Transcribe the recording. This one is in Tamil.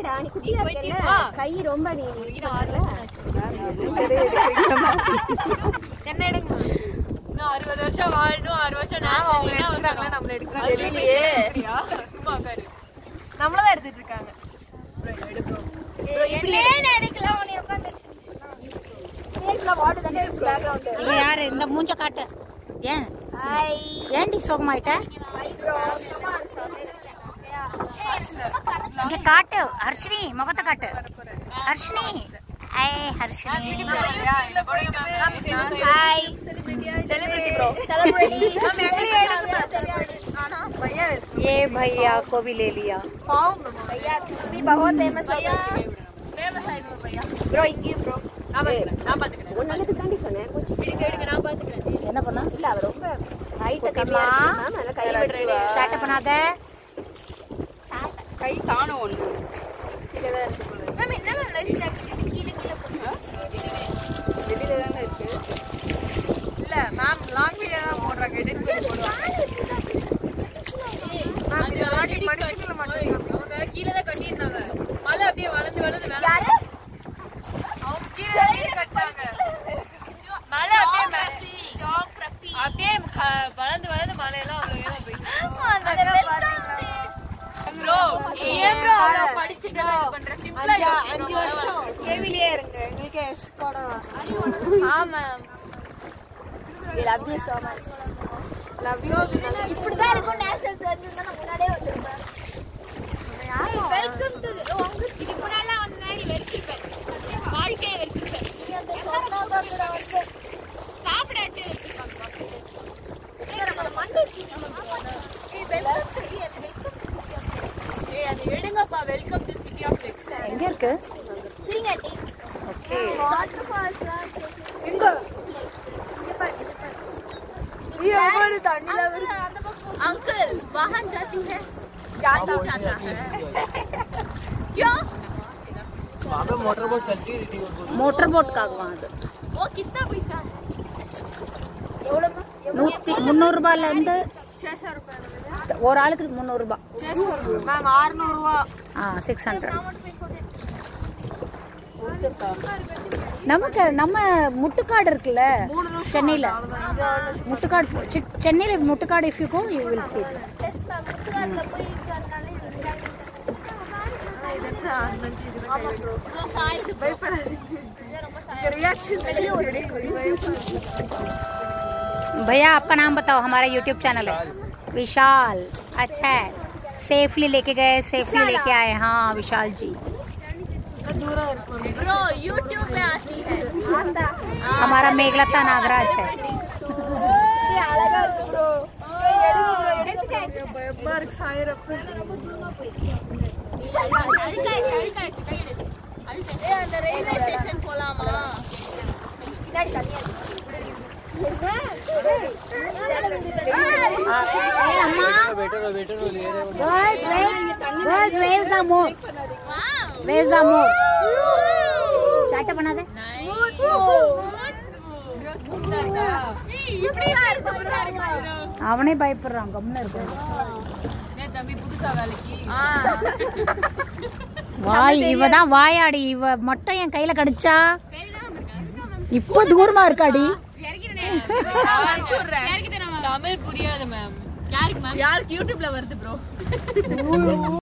என்னடா நீ குட்டியா இருக்கல கை ரொம்ப நீ என்ன எடுங்க இன்னும் அறுபது வருஷம் வாழணும் அறுபது வருஷம் நான் அவங்க நம்மள எடுக்கிறாங்க தெரியலையே சும்மா உட்காரு நம்மளதான் எடுத்துட்டு இருக்காங்க இல்ல யாரு இந்த மூஞ்ச காட்டு ஏன் ஏன்டி சோகமாயிட்ட இங்க காட்டு ஹர்ஷினி முகத்தை காட்டு ஹர்ஷினி ஐ ஹர்ஷினி செலிபிரிட்டி ப்ரோ ये भैया को भी ले लिया நான் பாத்துக்கிறேன் நான் பாத்துக்கிறேன் ஒரு நல்லது தாண்டி சொன்னேன் கொஞ்சம் எடுங்க எடுங்க நான் பாத்துக்கிறேன் என்ன பண்ணா இல்ல அவ ரொம்ப ஹைட்ட கம்மியா இருக்கு அதனால கை விடுறேன் சேட்டை பண்ணாத கை காணும் ஒண்ணு வெளியில தாங்க இருக்கு இல்ல மேம் லாங் வீடியோ தான் போடுறாங்க எடிட் பண்ணி போடுவாங்க அவங்க கீழே தான் கட்டியிருந்தாங்க மலை அப்படியே வளர்ந்து வளர்ந்து மேல அவங்க கீழே தான் கட்டாங்க மலை அப்படியே மேல- அப்படியே க- வளர்ந்து வளர்ந்து மலையெல்லாம் அவ்வளவு ஏதோ போயிடுச்சு ப்ரோ ஏன் ப்ரோ படிச்சுட்டு இது பண்ற சிம்பிளா அஞ்சு வருஷம் கேவிலியே இருங்க எங்களுக்கு எஸ்கோட ஆமா love you so much love you இப்படிதான் இருக்கும் நேஷனல் சர்வீஸ் நான் முன்னாடியே வந்திருப்பேன் வெல்கம் டு உங்களுக்கு இதுக்கு முன்னால வந்து நீ வெறுப்பிருப்பேன் வாழ்க்கையை வெறுப்பிருப்பேன் வந்து சாப்பிடாச்சு ஏய் அது எடுங்கப்பா welcome to city of lakes எங்க இருக்கு சீங்காட்டி ஓகே வாட்டர் ஃபால்ஸ்லாம் எங்க अंकल वहाँ जाती है जाता जाता है क्यों वहाँ पे मोटर बोट चलती है रिवर बोट மோட்டர் போட்டுக்காக அது वो कितना पैसा है நூத்தி முந்நூறு ரூபாயில இருந்து छह सौ रुपए ஒரு ஆளுக்கு முந்நூறு ரூபாய் मैम आறுநூறு ரூபா ஆ சிக்ஸ் ஹண்ட்ரட் நமக்கு நம்ம முட்டுக்காடு இருக்குல்ல சென்னையில முட்டுக்காடு செ- சென்னையில Muttukadu if you go you will see this yes ma'am முத்துக்காடுல போய் உட்கார்ந்தாலே भैया आपका नाम बताओ हमारा यूट्यूब चैनल है विशाल अच्छा है सेफली लेके गए सेफली लेके आए हाँ विशाल जी ब्रो यूट्यूब में आती है हमारा मेघलता नागराज है அழகா இருக்கு ப்ரோ எடுத்துக்க ஏய், அந்த ரயில்வே ஸ்டேஷன் போலாமா பின்னாடி தனியா ए, अम्मा वेटर वेटर ले रहे हो girls wave girls waves are more waves are more चाटा बना दे அவனே பயப்படுறான் கம்முன்னு இருக்கான் தம்பி புதுசா வேலைக்கு வாய் இவ தான் வாயாடி இவ மட்டும் என் கையில கடிச்சா இப்போ தூரமா இருக்காடி தமிழ் புரியாது மேம் யாருக்கு மேம் யாருக்கு யூடியூப்ல வருது ப்ரோ